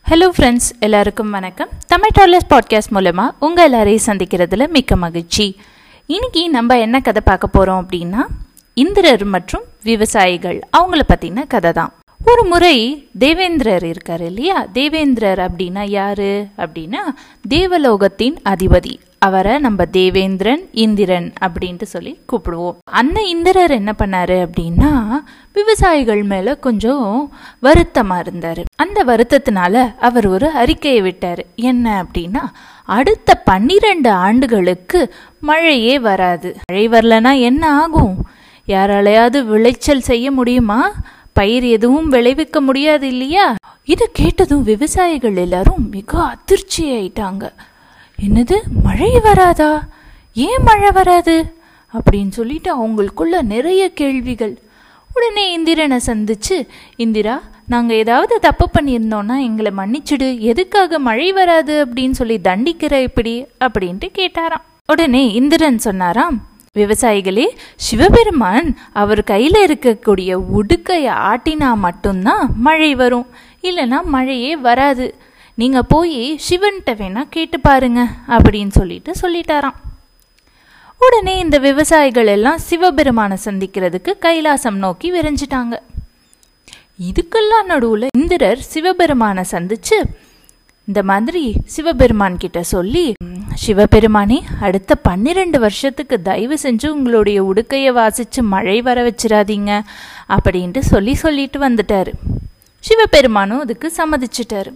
hello friends எல்லாருக்கும் வணக்கம் Tamil dollars podcast மூலமாக உங்கள் எல்லாரையும் சந்திக்கிறதுல மிக்க மகிழ்ச்சி இன்னைக்கு நம்ம என்ன கதை பார்க்க போகிறோம் அப்படின்னா இந்திரர் மற்றும் விவசாயிகள் அவங்கள பற்றின கதை தான் ஒரு முறை தேவேந்திரர் இருக்கார் இல்லையா தேவேந்திரர் அப்படின்னா யாரு அப்படின்னா தேவலோகத்தின் அதிபதி அவரை நம்ம தேவேந்திரன் இந்திரன் அப்படின்ட்டு சொல்லி கூப்பிடுவோம் அந்த இந்திரர் என்ன பண்ணாரு அப்படின்னா விவசாயிகள் மேல கொஞ்சம் வருத்தமா இருந்தாரு அந்த வருத்தத்தினால அவர் ஒரு அறிக்கையை விட்டாரு என்ன அப்படின்னா அடுத்த பன்னிரண்டு ஆண்டுகளுக்கு மழையே வராது மழை வரலனா என்ன ஆகும் யாராலையாவது விளைச்சல் செய்ய முடியுமா பயிர் எதுவும் விளைவிக்க முடியாது இல்லையா இதை கேட்டதும் விவசாயிகள் எல்லாரும் மிக அதிர்ச்சி ஆயிட்டாங்க என்னது மழை வராதா ஏன் மழை வராது அப்படின்னு சொல்லிட்டு அவங்களுக்குள்ள நிறைய கேள்விகள் உடனே இந்திரனை சந்திச்சு இந்திரா நாங்கள் ஏதாவது தப்பு பண்ணியிருந்தோம்னா எங்களை மன்னிச்சிடு எதுக்காக மழை வராது அப்படின்னு சொல்லி தண்டிக்கிற இப்படி அப்படின்ட்டு கேட்டாராம் உடனே இந்திரன் சொன்னாராம் விவசாயிகளே சிவபெருமான் அவர் கையில் இருக்கக்கூடிய உடுக்கையை ஆட்டினா மட்டும்தான் மழை வரும் இல்லைன்னா மழையே வராது நீங்கள் போய் சிவன்கிட்ட வேணா கேட்டு பாருங்க அப்படின்னு சொல்லிட்டு சொல்லிட்டாராம் உடனே இந்த விவசாயிகள் எல்லாம் சிவபெருமானை சந்திக்கிறதுக்கு கைலாசம் நோக்கி விரைஞ்சிட்டாங்க இதுக்கெல்லாம் நடுவில் இந்திரர் சிவபெருமானை சந்திச்சு இந்த மாதிரி சிவபெருமான் கிட்ட சொல்லி சிவபெருமானே அடுத்த பன்னிரெண்டு வருஷத்துக்கு தயவு செஞ்சு உங்களுடைய உடுக்கையை வாசிச்சு மழை வர வச்சிடாதீங்க அப்படின்ட்டு சொல்லி சொல்லிட்டு வந்துட்டாரு சிவபெருமானும் அதுக்கு சம்மதிச்சிட்டாரு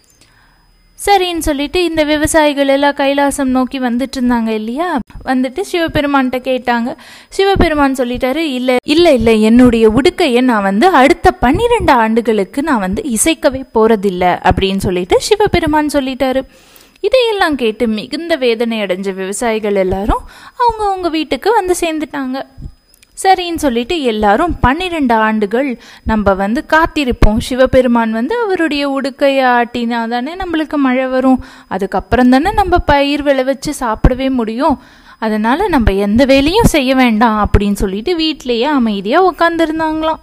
சரின்னு சொல்லிட்டு இந்த விவசாயிகள் எல்லாம் கைலாசம் நோக்கி வந்துட்டு இருந்தாங்க இல்லையா வந்துட்டு சிவபெருமான்கிட்ட கேட்டாங்க சிவபெருமான் சொல்லிட்டாரு இல்ல இல்ல இல்ல என்னுடைய உடுக்கையை நான் வந்து அடுத்த பன்னிரெண்டு ஆண்டுகளுக்கு நான் வந்து இசைக்கவே போறதில்ல அப்படின்னு சொல்லிட்டு சிவபெருமான் சொல்லிட்டாரு இதையெல்லாம் கேட்டு மிகுந்த வேதனை அடைஞ்ச விவசாயிகள் எல்லாரும் அவங்க அவங்க வீட்டுக்கு வந்து சேர்ந்துட்டாங்க சரின்னு சொல்லிட்டு எல்லாரும் பன்னிரெண்டு ஆண்டுகள் நம்ம வந்து காத்திருப்போம் சிவபெருமான் வந்து அவருடைய உடுக்கையை ஆட்டினா தானே நம்மளுக்கு மழை வரும் அதுக்கப்புறம் தானே நம்ம பயிர் விளைவிச்சு சாப்பிடவே முடியும் அதனால நம்ம எந்த வேலையும் செய்ய வேண்டாம் அப்படின்னு சொல்லிட்டு வீட்டிலேயே அமைதியாக உட்காந்துருந்தாங்களாம்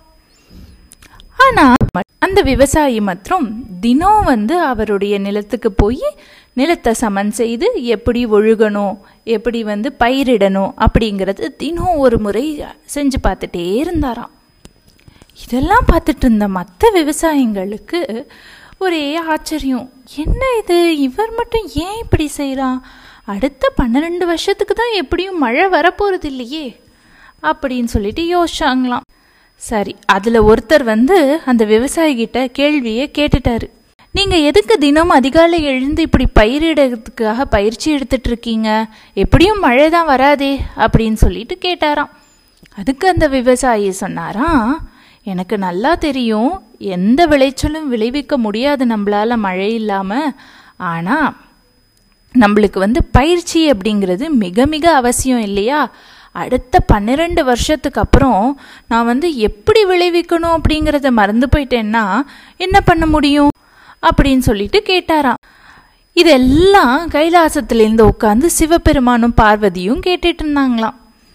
ஆனால் அந்த விவசாயி மற்றும் தினம் வந்து அவருடைய நிலத்துக்கு போய் நிலத்தை சமன் செய்து எப்படி ஒழுகணும் எப்படி வந்து பயிரிடணும் அப்படிங்கிறது தினம் ஒரு முறை செஞ்சு பார்த்துட்டே இருந்தாராம் இதெல்லாம் பார்த்துட்டு இருந்த மற்ற விவசாயிங்களுக்கு ஒரே ஆச்சரியம் என்ன இது இவர் மட்டும் ஏன் இப்படி செய்கிறான் அடுத்த பன்னிரெண்டு வருஷத்துக்கு தான் எப்படியும் மழை வரப்போகிறது இல்லையே அப்படின்னு சொல்லிட்டு யோசிச்சாங்களாம் சரி அதில் ஒருத்தர் வந்து அந்த விவசாயிகிட்ட கேள்வியை கேட்டுட்டாரு நீங்கள் எதுக்கு தினம் அதிகாலை எழுந்து இப்படி பயிரிடறதுக்காக பயிற்சி எடுத்துட்டு இருக்கீங்க எப்படியும் மழை தான் வராதே அப்படின்னு சொல்லிட்டு கேட்டாராம் அதுக்கு அந்த விவசாயி சொன்னாராம் எனக்கு நல்லா தெரியும் எந்த விளைச்சலும் விளைவிக்க முடியாது நம்மளால மழை இல்லாமல் ஆனால் நம்மளுக்கு வந்து பயிற்சி அப்படிங்கிறது மிக மிக அவசியம் இல்லையா அடுத்த பன்னிரெண்டு வருஷத்துக்கு அப்புறம் நான் வந்து எப்படி விளைவிக்கணும் அப்படிங்கிறத மறந்து போயிட்டேன்னா என்ன பண்ண முடியும் அப்படின்னு சொல்லிட்டு கேட்டாராம் இதெல்லாம் கைலாசத்திலேருந்து உட்காந்து சிவபெருமானும் பார்வதியும் கேட்டுட்டு இருந்தாங்களாம்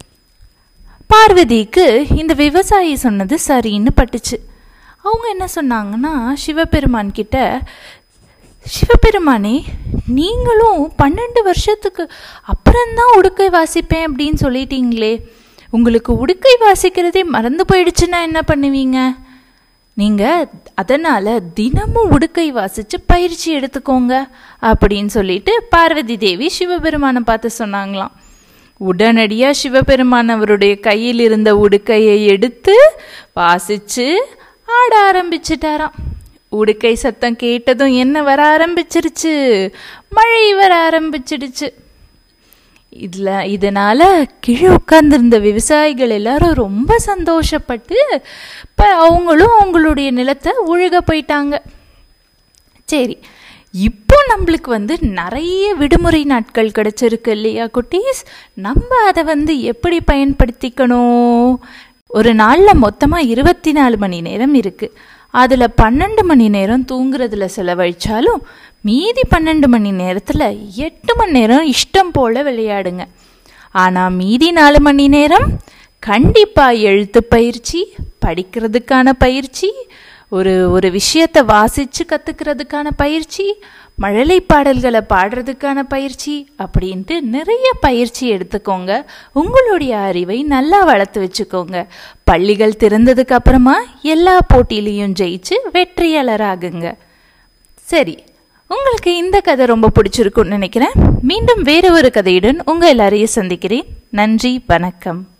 பார்வதிக்கு இந்த விவசாயி சொன்னது சரின்னு பட்டுச்சு அவங்க என்ன சொன்னாங்கன்னா சிவபெருமான் கிட்ட சிவபெருமானே நீங்களும் பன்னெண்டு வருஷத்துக்கு அப்புறம்தான் உடுக்கை வாசிப்பேன் அப்படின்னு சொல்லிட்டீங்களே உங்களுக்கு உடுக்கை வாசிக்கிறதே மறந்து போயிடுச்சுன்னா என்ன பண்ணுவீங்க நீங்கள் அதனால் தினமும் உடுக்கை வாசித்து பயிற்சி எடுத்துக்கோங்க அப்படின்னு சொல்லிட்டு பார்வதி தேவி சிவபெருமானை பார்த்து சொன்னாங்களாம் உடனடியாக சிவபெருமான் அவருடைய கையில் இருந்த உடுக்கையை எடுத்து வாசித்து ஆட ஆரம்பிச்சிட்டாராம் உடுக்கை சத்தம் கேட்டதும் என்ன வர ஆரம்பிச்சிருச்சு மழை வர ஆரம்பிச்சிடுச்சு இதில் இதனால் கீழே உட்கார்ந்துருந்த விவசாயிகள் எல்லாரும் ரொம்ப சந்தோஷப்பட்டு இப்போ அவங்களும் அவங்களுடைய நிலத்தை உழுக போயிட்டாங்க சரி இப்போ நம்மளுக்கு வந்து நிறைய விடுமுறை நாட்கள் கிடைச்சிருக்கு இல்லையா குட்டீஸ் நம்ம அதை வந்து எப்படி பயன்படுத்திக்கணும் ஒரு நாளில் மொத்தமாக இருபத்தி நாலு மணி நேரம் இருக்குது அதில் பன்னெண்டு மணி நேரம் தூங்குறதுல செலவழிச்சாலும் மீதி பன்னெண்டு மணி நேரத்தில் எட்டு மணி நேரம் இஷ்டம் போல் விளையாடுங்க ஆனால் மீதி நாலு மணி நேரம் கண்டிப்பாக எழுத்து பயிற்சி படிக்கிறதுக்கான பயிற்சி ஒரு ஒரு விஷயத்தை வாசித்து கற்றுக்கிறதுக்கான பயிற்சி மழலை பாடல்களை பாடுறதுக்கான பயிற்சி அப்படின்ட்டு நிறைய பயிற்சி எடுத்துக்கோங்க உங்களுடைய அறிவை நல்லா வளர்த்து வச்சுக்கோங்க பள்ளிகள் திறந்ததுக்கு அப்புறமா எல்லா போட்டியிலையும் ஜெயிச்சு வெற்றியாளராகுங்க சரி உங்களுக்கு இந்த கதை ரொம்ப பிடிச்சிருக்கும்னு நினைக்கிறேன் மீண்டும் வேறு ஒரு கதையுடன் உங்கள் எல்லாரையும் சந்திக்கிறேன் நன்றி வணக்கம்